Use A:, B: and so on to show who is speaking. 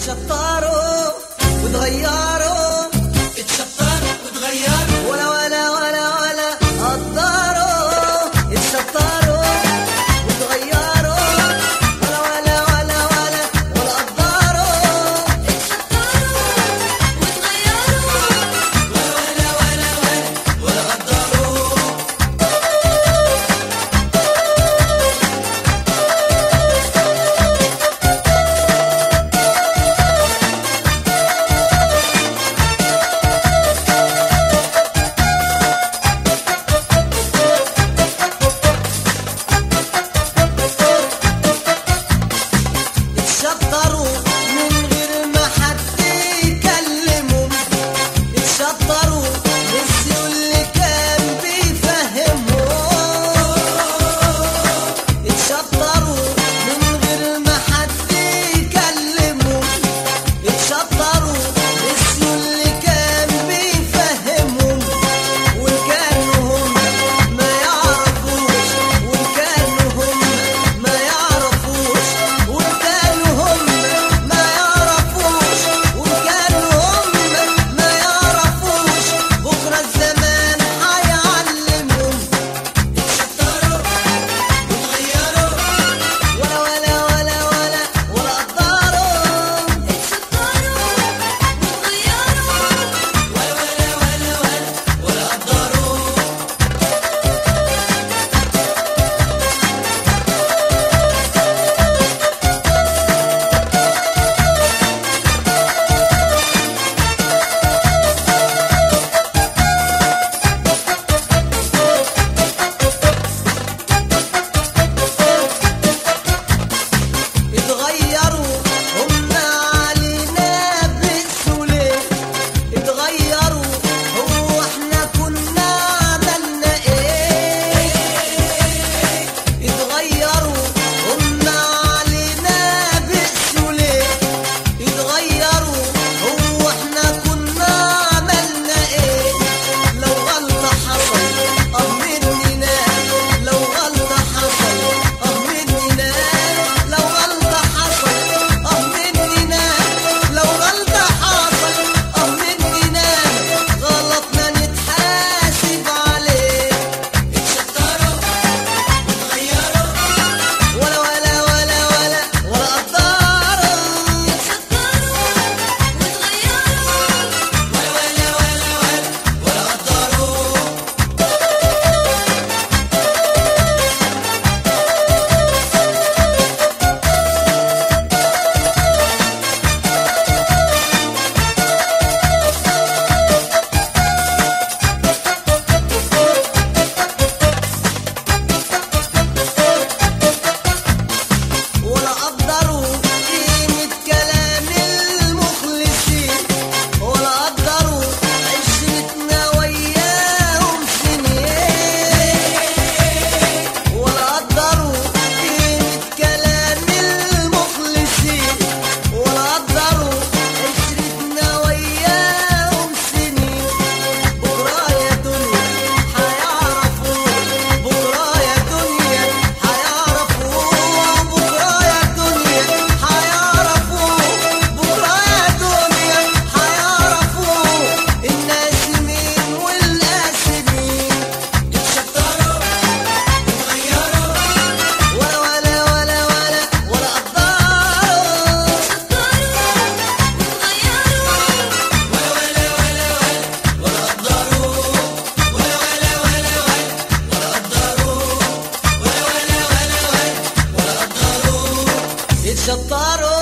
A: اتشطروا وتغيروا
B: اتشطروا وتغيروا
A: ولا ولا ولا ولا قدروا اتشطروا وتغيروا ولا ولا ولا ولا ولا قدروا
B: ولا ولا ولا ولا قدروا
A: اتشطروا من غير ما حد يكلمهم اتشطروا نسيوا اللي كان بيفهمهم اتشطروا من غير ما حد يكلمهم اتشطروا نسيوا اللي كان بيفهمهم وكانوا هم ما يعرفوش وكانوا هم ما يعرفوش وكانوا هم ما يعرفوش وكانوا هم ما يعرفوش بكرة الزمان هيعلمهم
B: اتشطروا وتغيروا
A: ولا ولا ولا ولا ولا قدروا
B: ولا ولا ولا ولا ولا قدروا
A: اتغيروا هم علينا بالسوليه اتغيروا هو احنا كنا عملنا ايه اتغيروا هم علينا بالسوليه اتغيروا هو احنا كنا عملنا ايه لو غلطة حصل اه مننا لو غلطة حصل اه مننا لو غلطة حصل اه مننا لو غلطة حصل اه مننا غلطنا نتحاسب عليه
B: اتشطروا وتغيروا
A: ولا ولا ولا ولا ولا قدروا
B: ولا ولا ولا ولا ولا قدروا
A: ولا قدروا قيمة كلام المخلصين ولا قدروا عشرتنا وياهم سنين ولا قدروا قيمة كلام المخلصين ولا قدروا عشرتنا وياهم سنين بكرة يا دنيا هيعرفوا بكرة يا دنيا هيعرفوا بكرة يا دنيا هيعرفوا بكرة يا دنيا هيعرفوا الناس مين والقاسمين
B: اتشطروا وتغيروا
A: ولا ولا ولا ولا ولا قدروا
B: ولا ولا ولا ولا ولا قدروا ولا ولا ولا ولا ولا قدروا ولا ولا ولا ولا ولا قدروا
A: اتشطروا